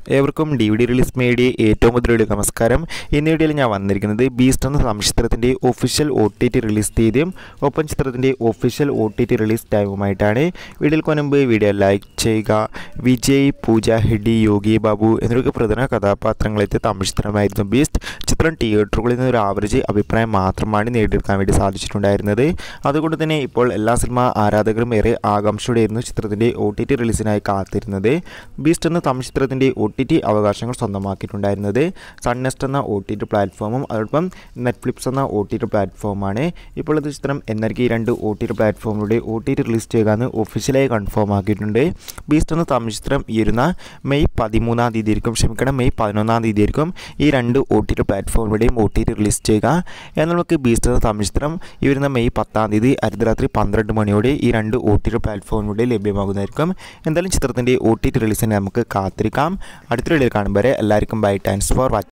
ഏവർക്കും D V D release media ഏറ്റവും മുതലുള്ള നമസ്കാരം ഇന്ന് വീഡിയോയിൽ ഞാൻ വന്നിരിക്കുന്നത് ബീസ്റ്റ് എന്ന സംചിത്രത്തിൻ്റെ official O T T release തീയതിയും ഒപ്പം ചിത്രത്തിൻ്റെ official O T T release ടൈമുമായിട്ടാണ് വീഡിയോയിൽ മുൻപ് വീഡിയോ ലൈക്ക് ചെയ്യുക വിജയ് പൂജ ഹെഡി യോഗി ബാബു എന്നിവർക്ക് പ്രധാന കഥാപാത്രങ്ങളെത്തിയ തമിഴ് ചിത്രമായിരുന്നു ബീസ്റ്റ് ചിത്രം തിയേറ്ററുകളിൽ നിന്ന് ഒരു ആവറേജ് അഭിപ്രായം മാത്രമാണ് നേടിയെടുക്കാൻ വേണ്ടി സാധിച്ചിട്ടുണ്ടായിരുന്നത് അതുകൊണ്ട് തന്നെ ഇപ്പോൾ എല്ലാ സിനിമ ആരാധകരും ഏറെ ആകാംക്ഷയോടെയായിരുന്നു ചിത്രത്തിൻ്റെ ഒ ടി ടി റിലീസിനായി കാത്തിരുന്നത് ബീസ്റ്റ് എന്ന തമിഴ് ചിത്രത്തിൻ്റെ ഒ ടി ടി അവകാശങ്ങൾ സ്വന്തമാക്കിയിട്ടുണ്ടായിരുന്നത് സൺനെസ്റ്റ് എന്ന ഒ ടി ടി പ്ലാറ്റ്ഫോമും അതോടൊപ്പം നെറ്റ്ഫ്ലിക്സ് എന്ന ഒ ടി ടി പ്ലാറ്റ്ഫോമാണ് ഇപ്പോൾ ഇത് ചിത്രം എന്നർക്ക് ഈ രണ്ട് ഒ ടി ടി പ്ലാറ്റ്ഫോമിലൂടെ ഒ ടി ടി റിലീസ് ചെയ്യുകയെന്ന് ഒഫീഷ്യലായി കൺഫേം ആക്കിയിട്ടുണ്ട് ബീസ്റ്റ് എന്ന തമിഴ് ചിത്രം ഈ വരുന്ന മെയ് പതിമൂന്നാം തീയതി ആയിരിക്കും ക്ഷമിക്കണം മെയ് പതിനൊന്നാം തീയതി ആയിരിക്കും ഈ രണ്ട് ഒ ടി ടി പ്ലാറ്റ്ഫോമിലൂടെയും ഒ ടി ടി റിലീസ് ചെയ്യുക എന്നാൽ നമുക്ക് ബീസ്റ്റ് എന്ന തമിഴ് ചിത്രം ഈ വരുന്ന മെയ് പത്താം തീയതി അർദ്ധരാത്രി പന്ത്രണ്ട് മണിയോടെ ഈ രണ്ട് ഒ ടി ടി പ്ലാറ്റ്ഫോമിലൂടെ ലഭ്യമാകുന്നതായിരിക്കും എന്തായാലും ചിത്രത്തിൻ്റെ ഒ ടി ടി റിലീസിനെ നമുക്ക് കാത്തിരിക്കാം അടുത്ത വീഡിയോയിൽ കാണുമ്പോൾ എല്ലാവർക്കും ബൈ താങ്ക്സ് ഫോർ വാച്ചിങ്